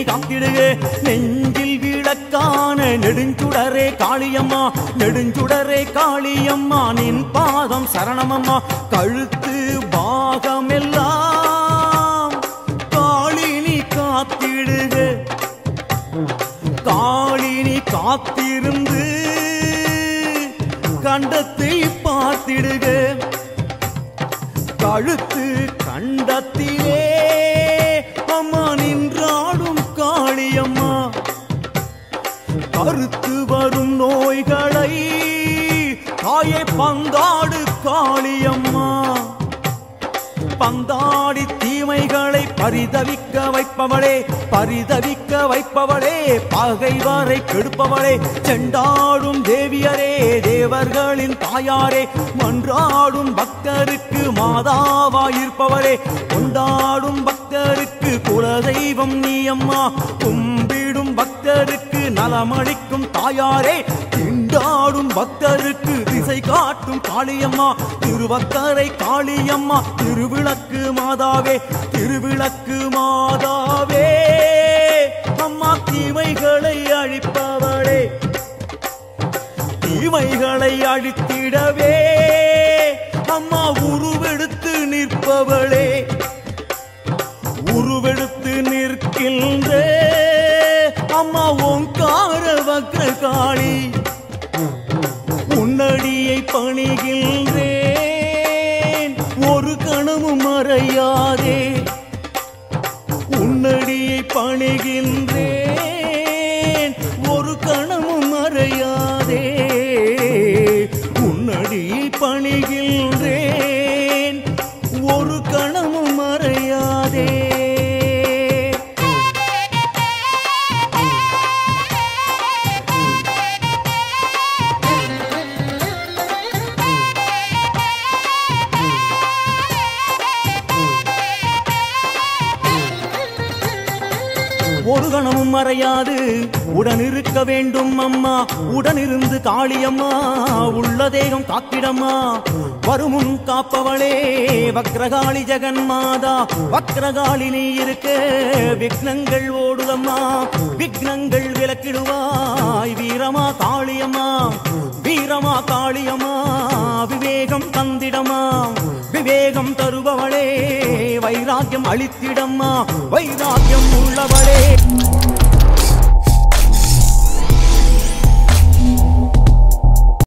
காத்திடுக நெஞ்சில் விளக்கான நெடுஞ்சுடரே காளியம்மா நெடுஞ்சுடரே காளியம்மா நின் பாதம் சரணமம்மா கழுத்து பாகமெல்லாம் காளினி காத்திடுக காளினி காத்திருந்து கண்டத்தை பார்த்திடுக கழுத்து கண்டத்திலே அம்மா நின்றாடும் காளியம்மா கருத்து வரும் நோய்களை தாயே பங்காடு காளியம்மா பந்தாடி தீமைகளை பரிதவிக்க வைப்பவளே பரிதவிக்க வைப்பவளே பகைவரை கெடுப்பவளே செண்டாடும் தேவியரே தேவர்களின் தாயாரே மன்றாடும் பக்தருக்கு மாதாவாயிருப்பவரே கொண்டாடும் பக்தருக்கு குலதெய்வம் நீ அம்மா கும்பிடும் பக்தருக்கு நலமளிக்கும் தாயாரே திண்டாடும் பக்தருக்கு திசை காட்டும் காளியம்மா திருவக்கரை காளியம்மா திருவிளக்கு மாதாவே திருவிளக்கு மாதாவே அம்மா தீமைகளை அழிப்பவளே தீமைகளை அழித்திடவே அம்மா உருவெடுத்து நிற்பவளே உருவெடுத்து நிற்கின்ற அம்மா ஓங்கார வக்ர காளி உன்னடியை பணிகின்றேன் ஒரு கணமும் மறையாதே உன்னடியை பணிகின்றேன் ஒரு கணமும் மறையாதே உன்னடியை பணிகின்றேன் ஒரு கணமும் மறையாதே ஒரு கணமும் மறையாது உடன் இருக்க வேண்டும் அம்மா உடனிருந்து காளியம்மா உள்ள தேகம் காத்திடம்மா வருமுன் காப்பவளே வக்ரகாளி ஜெகன்மாதா வக்ரகாளி நீ இருக்க விக்னங்கள் ஓடுதம்மா விக்னங்கள் விலக்கிடுவாய் வீரமா காளியம்மா வீரமா காளியம்மா விவேகம் தந்திடமா விவேகம் தருபவளே வைராக்கியம் அளித்திடம்மா வைராக்கியம் உள்ளவளே